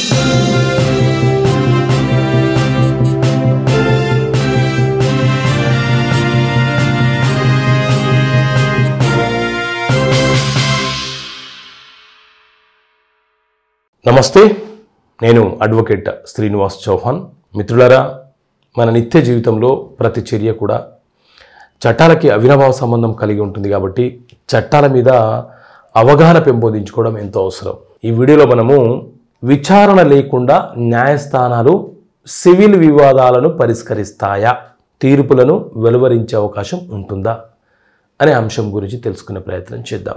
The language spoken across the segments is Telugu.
నమస్తే నేను అడ్వకేట్ శ్రీనివాస్ చౌహాన్ మిత్రులారా మన నిత్య జీవితంలో ప్రతి చర్య కూడా చట్టాలకి అవినాభావ సంబంధం కలిగి ఉంటుంది కాబట్టి చట్టాల మీద అవగాహన పెంపొందించుకోవడం ఎంతో అవసరం ఈ వీడియోలో మనము విచారణ లేకుండా న్యాయస్థానాలు సివిల్ వివాదాలను పరిష్కరిస్తాయా తీర్పులను వెలువరించే అవకాశం ఉంటుందా అనే అంశం గురించి తెలుసుకునే ప్రయత్నం చేద్దాం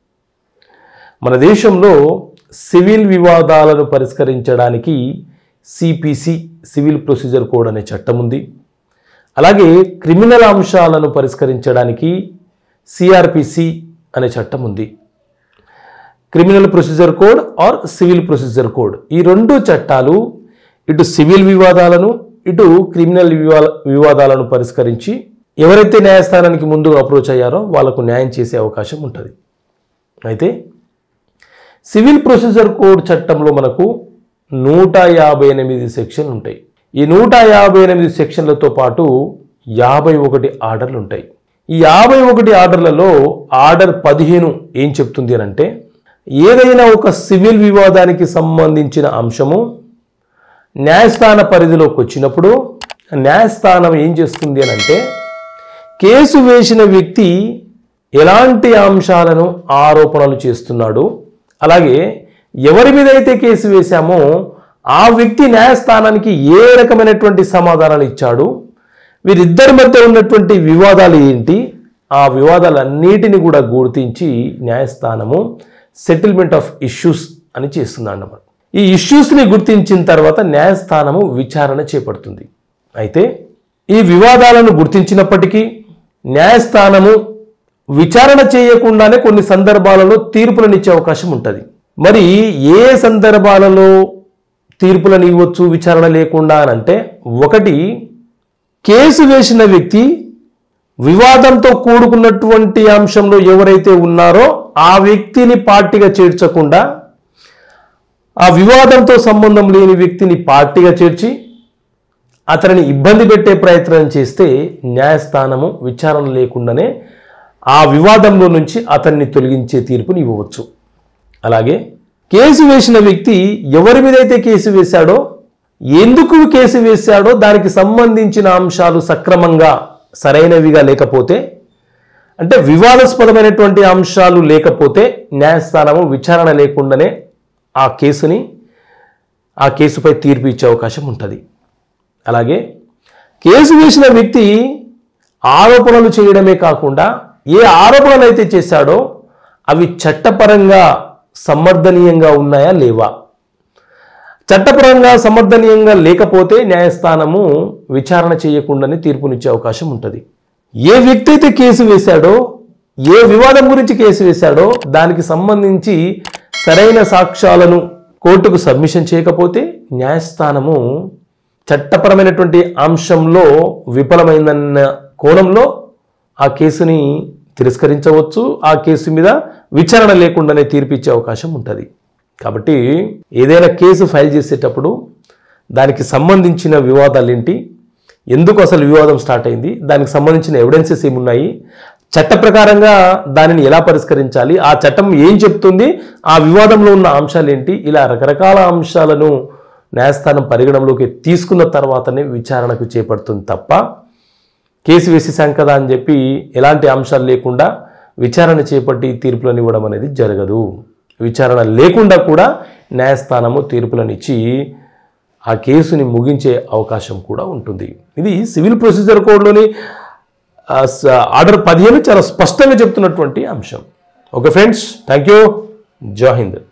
మన దేశంలో సివిల్ వివాదాలను పరిష్కరించడానికి సిపిసి సివిల్ ప్రొసీజర్ కోడ్ అనే చట్టం ఉంది అలాగే క్రిమినల్ అంశాలను పరిష్కరించడానికి సిఆర్పిసి అనే చట్టం ఉంది criminal procedure code or civil procedure code ఈ రెండు చట్టాలు ఇటు సివిల్ వివాదాలను ఇటు క్రిమినల్ వివా వివాదాలను పరిష్కరించి ఎవరైతే న్యాయస్థానానికి ముందుగా అప్రోచ్ అయ్యారో వాళ్ళకు న్యాయం చేసే అవకాశం ఉంటుంది అయితే సివిల్ ప్రొసీజర్ కోడ్ చట్టంలో మనకు నూట యాభై ఎనిమిది సెక్షన్లు ఉంటాయి ఈ నూట యాభై ఎనిమిది సెక్షన్లతో పాటు యాభై ఒకటి ఆర్డర్లు ఉంటాయి ఈ యాభై ఒకటి ఆర్డర్లలో ఆర్డర్ పదిహేను ఏం చెప్తుంది అని అంటే ఏదైనా ఒక సివిల్ వివాదానికి సంబంధించిన అంశము న్యాయస్థాన పరిధిలోకి వచ్చినప్పుడు న్యాయస్థానం ఏం చేస్తుంది అని అంటే కేసు వేసిన వ్యక్తి ఎలాంటి అంశాలను ఆరోపణలు చేస్తున్నాడు అలాగే ఎవరి మీద అయితే కేసు వేశామో ఆ వ్యక్తి న్యాయస్థానానికి ఏ రకమైనటువంటి సమాధానాలు ఇచ్చాడు వీరిద్దరి మధ్య ఉన్నటువంటి వివాదాలు ఏంటి ఆ వివాదాలన్నిటిని కూడా గుర్తించి న్యాయస్థానము సెటిల్మెంట్ ఆఫ్ ఇష్యూస్ అని చేస్తుంది అన్నమాట ఈ ఇష్యూస్ని గుర్తించిన తర్వాత న్యాయస్థానము విచారణ చేపడుతుంది అయితే ఈ వివాదాలను గుర్తించినప్పటికీ న్యాయస్థానము విచారణ చేయకుండానే కొన్ని సందర్భాలలో తీర్పులను ఇచ్చే అవకాశం ఉంటుంది మరి ఏ సందర్భాలలో తీర్పులను ఇవ్వచ్చు విచారణ లేకుండా అని అంటే ఒకటి కేసు వేసిన వ్యక్తి వివాదంతో కూడుకున్నటువంటి అంశంలో ఎవరైతే ఉన్నారో ఆ వ్యక్తిని పార్టీగా చేర్చకుండా ఆ వివాదంతో సంబంధం లేని వ్యక్తిని పార్టీగా చేర్చి అతనిని ఇబ్బంది పెట్టే ప్రయత్నం చేస్తే న్యాయస్థానము విచారణ లేకుండానే ఆ వివాదంలో నుంచి అతన్ని తొలగించే తీర్పుని ఇవ్వవచ్చు అలాగే కేసు వేసిన వ్యక్తి ఎవరి మీద అయితే కేసు వేశాడో ఎందుకు కేసు వేశాడో దానికి సంబంధించిన అంశాలు సక్రమంగా సరైనవిగా లేకపోతే అంటే వివాదాస్పదమైనటువంటి అంశాలు లేకపోతే న్యాయస్థానము విచారణ లేకుండానే ఆ కేసుని ఆ కేసుపై తీర్పు ఇచ్చే అవకాశం ఉంటుంది అలాగే కేసు వేసిన వ్యక్తి ఆరోపణలు చేయడమే కాకుండా ఏ ఆరోపణలు అయితే చేశాడో అవి చట్టపరంగా సమర్థనీయంగా ఉన్నాయా లేవా చట్టపరంగా సమర్థనీయంగా లేకపోతే న్యాయస్థానము విచారణ చేయకుండానే తీర్పునిచ్చే అవకాశం ఉంటుంది ఏ వ్యక్తి అయితే కేసు వేశాడో ఏ వివాదం గురించి కేసు వేశాడో దానికి సంబంధించి సరైన సాక్ష్యాలను కోర్టుకు సబ్మిషన్ చేయకపోతే న్యాయస్థానము చట్టపరమైనటువంటి అంశంలో విఫలమైందన్న కోణంలో ఆ కేసుని తిరస్కరించవచ్చు ఆ కేసు మీద విచారణ లేకుండానే తీర్పిచ్చే అవకాశం ఉంటుంది కాబట్టి ఏదైనా కేసు ఫైల్ చేసేటప్పుడు దానికి సంబంధించిన వివాదాలు ఏంటి ఎందుకు అసలు వివాదం స్టార్ట్ అయింది దానికి సంబంధించిన ఎవిడెన్సెస్ ఏమున్నాయి చట్ట ప్రకారంగా దానిని ఎలా పరిష్కరించాలి ఆ చట్టం ఏం చెప్తుంది ఆ వివాదంలో ఉన్న అంశాలు ఏంటి ఇలా రకరకాల అంశాలను న్యాయస్థానం పరిగణలోకి తీసుకున్న తర్వాతనే విచారణకు చేపడుతుంది తప్ప కేసు వేసేసాం కదా అని చెప్పి ఎలాంటి అంశాలు లేకుండా విచారణ చేపట్టి తీర్పులను ఇవ్వడం అనేది జరగదు విచారణ లేకుండా కూడా న్యాయస్థానము తీర్పులను ఇచ్చి ఆ కేసుని ముగించే అవకాశం కూడా ఉంటుంది ఇది సివిల్ ప్రొసీజర్ కోడ్లోని ఆ, స- ఆర్డర్ పదిహేను చాలా స్పష్టంగా చెప్తున్నటువంటి అంశం ఓకే ఫ్రెండ్స్ థ్యాంక్ యూ జై హింద్